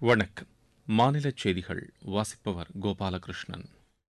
வணக்கம் மாநில செய்திகள் வாசிப்பவர் கோபாலகிருஷ்ணன்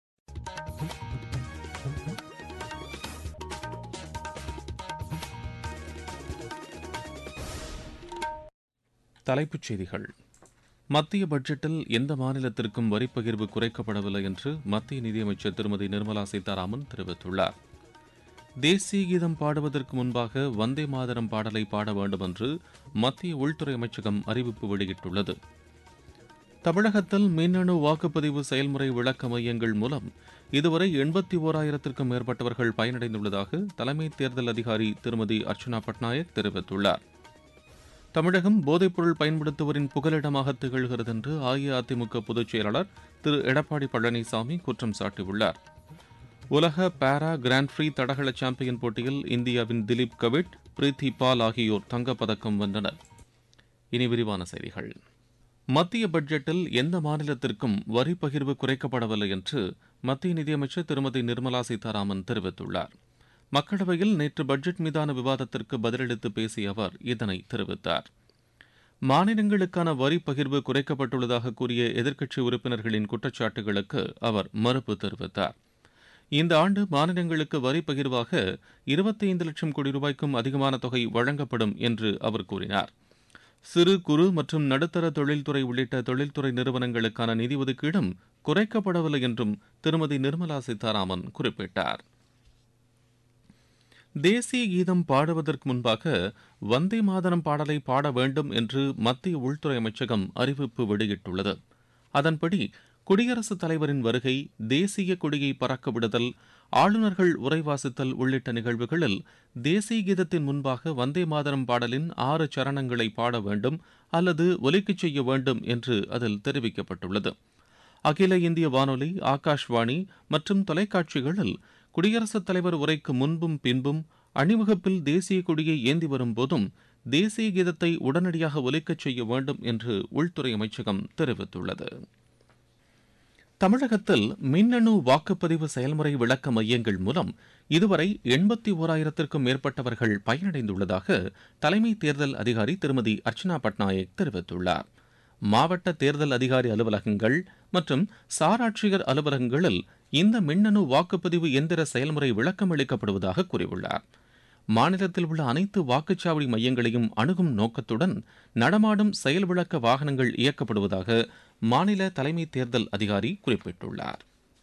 தலைப்புச் செய்திகள் மத்திய பட்ஜெட்டில் எந்த மாநிலத்திற்கும் வரிப் பகிர்வு குறைக்கப்படவில்லை என்று மத்திய நிதியமைச்சர் திருமதி நிர்மலா சீதாராமன் தெரிவித்துள்ளார் தேசிய கீதம் பாடுவதற்கு முன்பாக வந்தே மாதரம் பாடலை பாட வேண்டும் என்று மத்திய உள்துறை அமைச்சகம் அறிவிப்பு வெளியிட்டுள்ளது தமிழகத்தில் மின்னணு வாக்குப்பதிவு செயல்முறை விளக்க மையங்கள் மூலம் இதுவரை எண்பத்தி ஓராயிரத்திற்கும் மேற்பட்டவர்கள் பயனடைந்துள்ளதாக தலைமை தேர்தல் அதிகாரி திருமதி அர்ச்சனா பட்நாயக் தெரிவித்துள்ளார் தமிழகம் போதைப்பொருள் பயன்படுத்துவோரின் புகலிடமாக திகழ்கிறது என்று அஇஅதிமுக பொதுச் செயலாளர் திரு எடப்பாடி பழனிசாமி குற்றம் சாட்டியுள்ளார் உலக பாரா கிராண்ட் பிரீ தடகள சாம்பியன் போட்டியில் இந்தியாவின் திலீப் கவிட் பிரீத்தி பால் ஆகியோர் தங்கப்பதக்கம் வென்றனர் இனி விரிவான செய்திகள் மத்திய பட்ஜெட்டில் எந்த மாநிலத்திற்கும் வரி பகிர்வு குறைக்கப்படவில்லை என்று மத்திய நிதியமைச்சர் திருமதி நிர்மலா சீதாராமன் தெரிவித்துள்ளார் மக்களவையில் நேற்று பட்ஜெட் மீதான விவாதத்திற்கு பதிலளித்து பேசிய அவர் இதனை தெரிவித்தார் மாநிலங்களுக்கான வரி பகிர்வு குறைக்கப்பட்டுள்ளதாக கூறிய எதிர்க்கட்சி உறுப்பினர்களின் குற்றச்சாட்டுகளுக்கு அவர் மறுப்பு தெரிவித்தார் இந்த ஆண்டு மாநிலங்களுக்கு வரி பகிர்வாக இருபத்தைந்து லட்சம் கோடி ரூபாய்க்கும் அதிகமான தொகை வழங்கப்படும் என்று அவர் கூறினார் சிறு குறு மற்றும் நடுத்தர தொழில்துறை உள்ளிட்ட தொழில்துறை நிறுவனங்களுக்கான நிதி ஒதுக்கீடும் குறைக்கப்படவில்லை என்றும் திருமதி நிர்மலா சீதாராமன் குறிப்பிட்டார் தேசிய கீதம் பாடுவதற்கு முன்பாக வந்தே மாதரம் பாடலை பாட வேண்டும் என்று மத்திய உள்துறை அமைச்சகம் அறிவிப்பு வெளியிட்டுள்ளது அதன்படி குடியரசுத் தலைவரின் வருகை தேசிய கொடியை பறக்க விடுதல் ஆளுநர்கள் உரை வாசித்தல் உள்ளிட்ட நிகழ்வுகளில் தேசிய கீதத்தின் முன்பாக வந்தே மாதரம் பாடலின் ஆறு சரணங்களை பாட வேண்டும் அல்லது ஒலிக்கச் செய்ய வேண்டும் என்று அதில் தெரிவிக்கப்பட்டுள்ளது அகில இந்திய வானொலி ஆகாஷ்வாணி மற்றும் தொலைக்காட்சிகளில் குடியரசுத் தலைவர் உரைக்கு முன்பும் பின்பும் அணிவகுப்பில் தேசிய கொடியை ஏந்தி வரும்போதும் தேசிய கீதத்தை உடனடியாக ஒலிக்கச் செய்ய வேண்டும் என்று உள்துறை அமைச்சகம் தெரிவித்துள்ளது தமிழகத்தில் மின்னணு வாக்குப்பதிவு செயல்முறை விளக்க மையங்கள் மூலம் இதுவரை எண்பத்தி ஓராயிரத்திற்கும் மேற்பட்டவர்கள் பயனடைந்துள்ளதாக தலைமை தேர்தல் அதிகாரி திருமதி அர்ச்சனா பட்நாயக் தெரிவித்துள்ளார் மாவட்ட தேர்தல் அதிகாரி அலுவலகங்கள் மற்றும் சாராட்சியர் அலுவலகங்களில் இந்த மின்னணு வாக்குப்பதிவு எந்திர செயல்முறை விளக்கம் அளிக்கப்படுவதாக கூறியுள்ளார் மாநிலத்தில் உள்ள அனைத்து வாக்குச்சாவடி மையங்களையும் அணுகும் நோக்கத்துடன் நடமாடும் செயல் விளக்க வாகனங்கள் இயக்கப்படுவதாக மாநில தலைமை தேர்தல் அதிகாரி குறிப்பிட்டுள்ளார்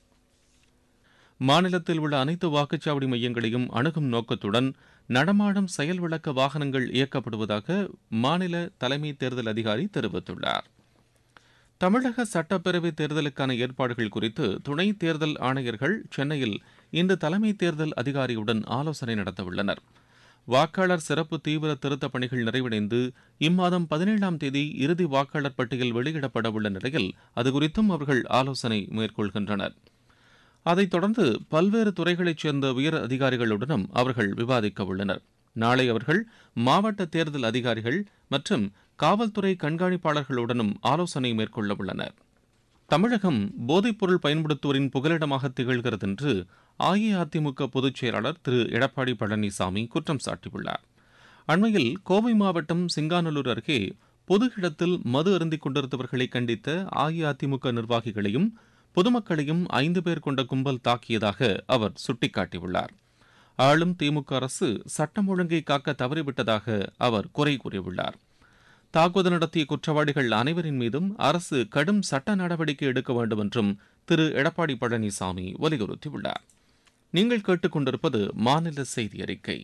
மாநிலத்தில் உள்ள அனைத்து வாக்குச்சாவடி மையங்களையும் அணுகும் நோக்கத்துடன் நடமாடும் செயல் விளக்க வாகனங்கள் இயக்கப்படுவதாக மாநில தலைமை தேர்தல் அதிகாரி தெரிவித்துள்ளார் தமிழக சட்டப்பேரவை தேர்தலுக்கான ஏற்பாடுகள் குறித்து துணை தேர்தல் ஆணையர்கள் சென்னையில் இன்று தலைமை தேர்தல் அதிகாரியுடன் ஆலோசனை நடத்தவுள்ளனர் வாக்காளர் சிறப்பு தீவிர திருத்தப் பணிகள் நிறைவடைந்து இம்மாதம் பதினேழாம் தேதி இறுதி வாக்காளர் பட்டியல் வெளியிடப்பட உள்ள நிலையில் அதுகுறித்தும் அவர்கள் ஆலோசனை மேற்கொள்கின்றனர் அதைத் தொடர்ந்து பல்வேறு துறைகளைச் சேர்ந்த உயர் அதிகாரிகளுடனும் அவர்கள் விவாதிக்க உள்ளனர் நாளை அவர்கள் மாவட்ட தேர்தல் அதிகாரிகள் மற்றும் காவல்துறை கண்காணிப்பாளர்களுடனும் ஆலோசனை மேற்கொள்ள உள்ளனர் தமிழகம் போதைப்பொருள் பயன்படுத்துவோரின் புகலிடமாக திகழ்கிறது என்று அஇஅதிமுக பொதுச் செயலாளர் திரு எடப்பாடி பழனிசாமி குற்றம் சாட்டியுள்ளார் அண்மையில் கோவை மாவட்டம் சிங்காநல்லூர் அருகே பொது இடத்தில் மது அருந்திக் கொண்டிருந்தவர்களை கண்டித்த அஇஅதிமுக நிர்வாகிகளையும் பொதுமக்களையும் ஐந்து பேர் கொண்ட கும்பல் தாக்கியதாக அவர் சுட்டிக்காட்டியுள்ளார் ஆளும் திமுக அரசு சட்டம் ஒழுங்கை காக்க தவறிவிட்டதாக அவர் குறை கூறியுள்ளார் தாக்குதல் நடத்திய குற்றவாளிகள் அனைவரின் மீதும் அரசு கடும் சட்ட நடவடிக்கை எடுக்க வேண்டும் என்றும் திரு எடப்பாடி பழனிசாமி வலியுறுத்தியுள்ளார் நீங்கள் கேட்டுக்கொண்டிருப்பது மாநில செய்தி அறிக்கை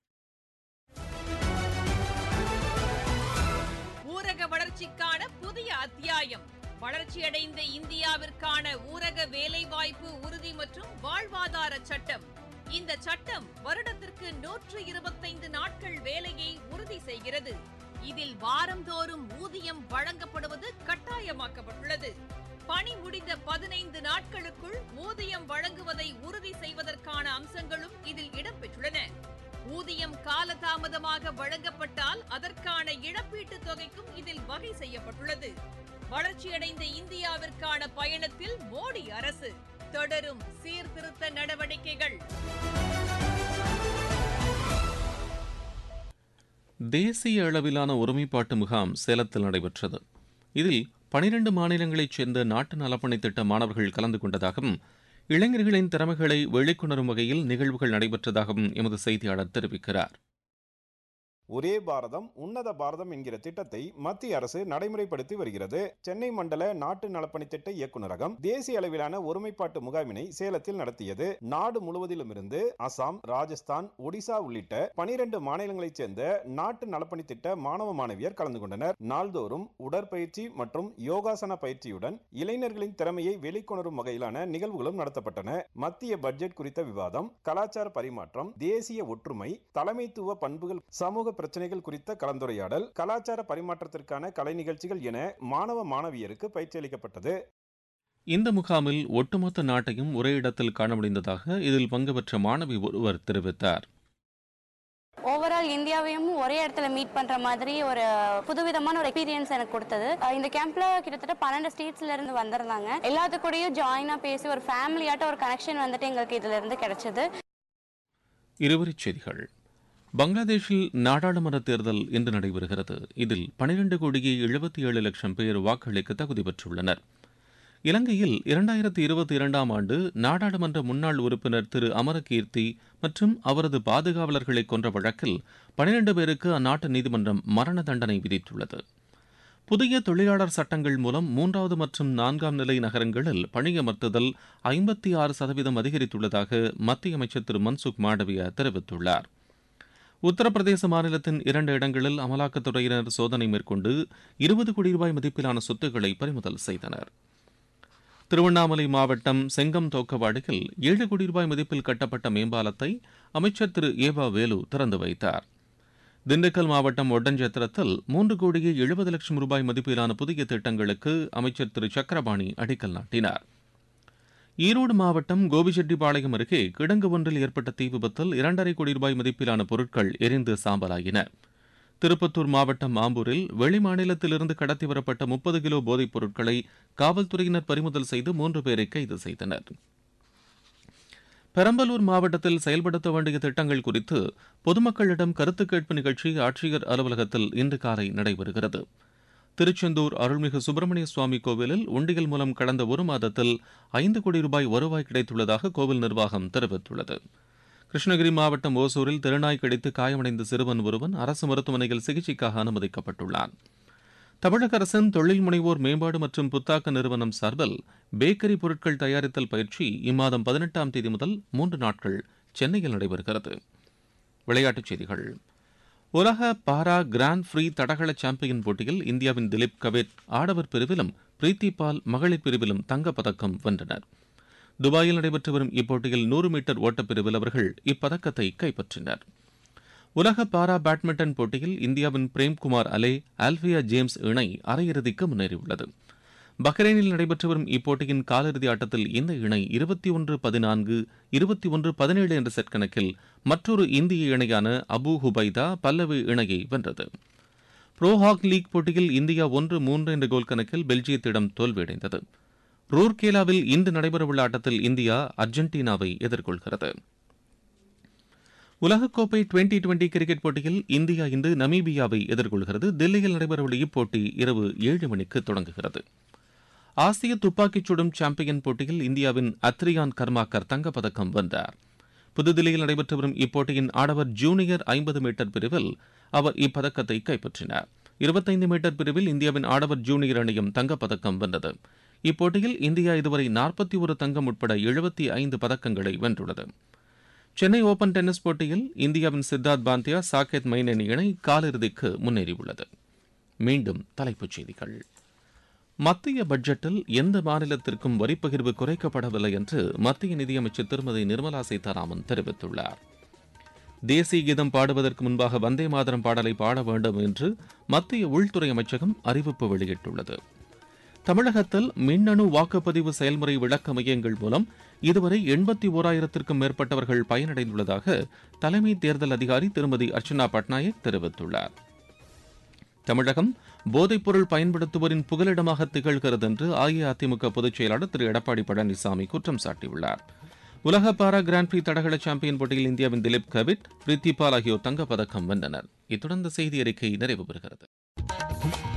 ஊரக வளர்ச்சிக்கான புதிய அத்தியாயம் வளர்ச்சியடைந்த இந்தியாவிற்கான ஊரக வேலைவாய்ப்பு உறுதி மற்றும் வாழ்வாதார சட்டம் இந்த சட்டம் வருடத்திற்கு நூற்று இருபத்தைந்து நாட்கள் வேலையை உறுதி செய்கிறது இதில் வாரந்தோறும் ஊதியம் வழங்கப்படுவது கட்டாயமாக்கப்பட்டுள்ளது பணி முடிந்த பதினைந்து நாட்களுக்குள் ஊதியம் வழங்குவதை உறுதி செய்வதற்கான அம்சங்களும் இதில் இடம்பெற்றுள்ளன ஊதியம் காலதாமதமாக வழங்கப்பட்டால் அதற்கான இழப்பீட்டுத் தொகைக்கும் இதில் வகை செய்யப்பட்டுள்ளது வளர்ச்சியடைந்த இந்தியாவிற்கான பயணத்தில் மோடி அரசு தொடரும் சீர்திருத்த நடவடிக்கைகள் தேசிய அளவிலான ஒருமைப்பாட்டு முகாம் சேலத்தில் நடைபெற்றது இதில் பனிரண்டு மாநிலங்களைச் சேர்ந்த நாட்டு நலப்பணி திட்ட மாணவர்கள் கலந்து கொண்டதாகவும் இளைஞர்களின் திறமைகளை வெளிக்கொணரும் வகையில் நிகழ்வுகள் நடைபெற்றதாகவும் எமது செய்தியாளர் தெரிவிக்கிறார் ஒரே பாரதம் உன்னத பாரதம் என்கிற திட்டத்தை மத்திய அரசு நடைமுறைப்படுத்தி வருகிறது சென்னை மண்டல நாட்டு நலப்பணி திட்ட இயக்குநரகம் தேசிய அளவிலான ஒருமைப்பாட்டு முகாமினை சேலத்தில் நடத்தியது நாடு முழுவதிலும் இருந்து அசாம் ராஜஸ்தான் ஒடிசா உள்ளிட்ட பனிரெண்டு மாநிலங்களைச் சேர்ந்த நாட்டு நலப்பணி திட்ட மாணவ மாணவியர் கலந்து கொண்டனர் நாள்தோறும் உடற்பயிற்சி மற்றும் யோகாசன பயிற்சியுடன் இளைஞர்களின் திறமையை வெளிக்கொணரும் வகையிலான நிகழ்வுகளும் நடத்தப்பட்டன மத்திய பட்ஜெட் குறித்த விவாதம் கலாச்சார பரிமாற்றம் தேசிய ஒற்றுமை தலைமைத்துவ பண்புகள் சமூக பிரச்சனைகள் குறித்த கலந்துரையாடல் கலாச்சார பரிமாற்றத்திற்கான கலை நிகழ்ச்சிகள் என மாணவ மாணவியருக்கு பயிற்சி அளிக்கப்பட்டது இந்த முகாமில் ஒட்டுமொத்த நாட்டையும் ஒரே இடத்தில் காண முடிந்ததாக இதில் பங்கு பெற்ற மாணவி ஒருவர் தெரிவித்தார் ஓவரால் இந்தியாவையும் ஒரே இடத்துல மீட் பண்ற மாதிரி ஒரு புதுவிதமான ஒரு எக்ஸ்பீரியன்ஸ் எனக்கு கொடுத்தது அஹ் இந்த கேம்ப்ல கிட்டத்தட்ட பன்னெண்டு ஸ்டேட்ஸ்ல இருந்து வந்திருந்தாங்க எல்லாத்து கூடயும் ஜாயினா பேசி ஒரு ஃபேமிலியாட்ட ஒரு கனெக்ஷன் வந்துட்டு எங்களுக்கு இதுல இருந்து கிடைச்சது இருவரிச் செய்திகள் பங்களாதேஷில் நாடாளுமன்ற தேர்தல் இன்று நடைபெறுகிறது இதில் பனிரெண்டு கோடியே எழுபத்தி ஏழு லட்சம் பேர் வாக்களிக்க தகுதி பெற்றுள்ளனர் இலங்கையில் இரண்டாயிரத்தி இருபத்தி இரண்டாம் ஆண்டு நாடாளுமன்ற முன்னாள் உறுப்பினர் திரு அமரகீர்த்தி மற்றும் அவரது பாதுகாவலர்களை கொன்ற வழக்கில் பனிரெண்டு பேருக்கு அந்நாட்டு நீதிமன்றம் மரண தண்டனை விதித்துள்ளது புதிய தொழிலாளர் சட்டங்கள் மூலம் மூன்றாவது மற்றும் நான்காம் நிலை நகரங்களில் பணியமர்த்துதல் ஐம்பத்தி ஆறு சதவீதம் அதிகரித்துள்ளதாக மத்திய அமைச்சர் திரு மன்சுக் மாண்டவியா தெரிவித்துள்ளார் உத்தரப்பிரதேச மாநிலத்தின் இரண்டு இடங்களில் அமலாக்கத்துறையினர் சோதனை மேற்கொண்டு இருபது கோடி ரூபாய் மதிப்பிலான சொத்துக்களை பறிமுதல் செய்தனர் திருவண்ணாமலை மாவட்டம் செங்கம் தோக்கவாடியில் ஏழு கோடி ரூபாய் மதிப்பில் கட்டப்பட்ட மேம்பாலத்தை அமைச்சர் திரு ஏவா வேலு திறந்து வைத்தார் திண்டுக்கல் மாவட்டம் ஒட்டஞ்சத்திரத்தில் மூன்று கோடியே எழுபது லட்சம் ரூபாய் மதிப்பிலான புதிய திட்டங்களுக்கு அமைச்சர் திரு சக்கரபாணி அடிக்கல் நாட்டினார் ஈரோடு மாவட்டம் கோபிச்செட்டிப்பாளையம் அருகே கிடங்கு ஒன்றில் ஏற்பட்ட தீ விபத்தில் இரண்டரை கோடி ரூபாய் மதிப்பிலான பொருட்கள் எரிந்து சாம்பலாயின திருப்பத்தூர் மாவட்டம் ஆம்பூரில் வெளிமாநிலத்திலிருந்து கடத்தி வரப்பட்ட முப்பது கிலோ போதைப் பொருட்களை காவல்துறையினர் பறிமுதல் செய்து மூன்று பேரை கைது செய்தனர் பெரம்பலூர் மாவட்டத்தில் செயல்படுத்த வேண்டிய திட்டங்கள் குறித்து பொதுமக்களிடம் கருத்து கேட்பு நிகழ்ச்சி ஆட்சியர் அலுவலகத்தில் இன்று காலை நடைபெறுகிறது திருச்செந்தூர் அருள்மிகு சுப்பிரமணிய சுவாமி கோவிலில் உண்டியல் மூலம் கடந்த ஒரு மாதத்தில் ஐந்து கோடி ரூபாய் வருவாய் கிடைத்துள்ளதாக கோவில் நிர்வாகம் தெரிவித்துள்ளது கிருஷ்ணகிரி மாவட்டம் ஓசூரில் திருநாய் கடித்து காயமடைந்த சிறுவன் ஒருவன் அரசு மருத்துவமனையில் சிகிச்சைக்காக அனுமதிக்கப்பட்டுள்ளான் தமிழக அரசின் தொழில் முனைவோர் மேம்பாடு மற்றும் புத்தாக்க நிறுவனம் சார்பில் பேக்கரி பொருட்கள் தயாரித்தல் பயிற்சி இம்மாதம் பதினெட்டாம் தேதி முதல் மூன்று நாட்கள் சென்னையில் நடைபெறுகிறது விளையாட்டுச் செய்திகள் உலக பாரா கிராண்ட் ஃப்ரீ தடகள சாம்பியன் போட்டியில் இந்தியாவின் திலீப் கவேட் ஆடவர் பிரிவிலும் பிரீத்தி பால் மகளிர் பிரிவிலும் தங்கப்பதக்கம் வென்றனர் துபாயில் நடைபெற்று வரும் இப்போட்டியில் நூறு மீட்டர் ஓட்டப்பிரிவில் அவர்கள் இப்பதக்கத்தை கைப்பற்றினர் உலக பாரா பேட்மிண்டன் போட்டியில் இந்தியாவின் பிரேம்குமார் அலே ஆல்பியா ஜேம்ஸ் இணை அரையிறுதிக்கு முன்னேறியுள்ளது பஹ்ரைனில் நடைபெற்று வரும் இப்போட்டியின் காலிறுதி ஆட்டத்தில் இந்த இணை இருபத்தி ஒன்று பதினான்கு இருபத்தி ஒன்று பதினேழு என்ற செட் கணக்கில் மற்றொரு இந்திய இணையான அபு ஹுபைதா பல்லவி இணையை வென்றது ப்ரோ ஹாக் லீக் போட்டியில் இந்தியா ஒன்று மூன்று என்ற கோல் கணக்கில் பெல்ஜியத்திடம் தோல்வியடைந்தது ரூர்கேலாவில் இன்று நடைபெறவுள்ள ஆட்டத்தில் இந்தியா அர்ஜென்டினாவை எதிர்கொள்கிறது உலகக்கோப்பை டுவெண்டி டுவெண்டி கிரிக்கெட் போட்டியில் இந்தியா இன்று நமீபியாவை எதிர்கொள்கிறது தில்லியில் நடைபெறவுள்ள இப்போட்டி இரவு ஏழு மணிக்கு தொடங்குகிறது ஆசிய துப்பாக்கிச் சுடும் சாம்பியன் போட்டியில் இந்தியாவின் அத்ரியான் கர்மாக்கர் தங்கப்பதக்கம் வென்றார் புதுதில்லியில் நடைபெற்று வரும் இப்போட்டியின் ஆடவர் ஜூனியர் ஐம்பது மீட்டர் பிரிவில் அவர் இப்பதக்கத்தை கைப்பற்றினார் இருபத்தைந்து மீட்டர் பிரிவில் இந்தியாவின் ஆடவர் ஜூனியர் அணியும் தங்கப்பதக்கம் வென்றது இப்போட்டியில் இந்தியா இதுவரை நாற்பத்தி ஒரு தங்கம் உட்பட எழுபத்தி ஐந்து பதக்கங்களை வென்றுள்ளது சென்னை ஓபன் டென்னிஸ் போட்டியில் இந்தியாவின் சித்தார்த் பாந்தியா சாகேத் மைனேனி இணை காலிறுதிக்கு முன்னேறியுள்ளது மீண்டும் தலைப்புச் செய்திகள் மத்திய பட்ஜெட்டில் எந்த மாநிலத்திற்கும் வரிப்பகிர்வு குறைக்கப்படவில்லை என்று மத்திய நிதியமைச்சர் திருமதி நிர்மலா சீதாராமன் தெரிவித்துள்ளார் தேசிய கீதம் பாடுவதற்கு முன்பாக வந்தே மாதரம் பாடலை பாட வேண்டும் என்று மத்திய உள்துறை அமைச்சகம் அறிவிப்பு வெளியிட்டுள்ளது தமிழகத்தில் மின்னணு வாக்குப்பதிவு செயல்முறை விளக்க மையங்கள் மூலம் இதுவரை எண்பத்தி ஓராயிரத்திற்கும் மேற்பட்டவர்கள் பயனடைந்துள்ளதாக தலைமை தேர்தல் அதிகாரி திருமதி அர்ச்சனா பட்நாயக் தெரிவித்துள்ளார் தமிழகம் போதைப்பொருள் பயன்படுத்துவோரின் புகலிடமாக திகழ்கிறது என்று அஇஅதிமுக பொதுச் செயலாளர் திரு எடப்பாடி பழனிசாமி குற்றம் சாட்டியுள்ளார் உலக பாரா கிராண்ட் பிரீ தடகள சாம்பியன் போட்டியில் இந்தியாவின் திலீப் கவிட் பிரித்தி பால் ஆகியோர் தங்கப்பதக்கம் வென்றனர் இத்துடன் இந்த செய்தி அறிக்கை நிறைவு பெறுகிறது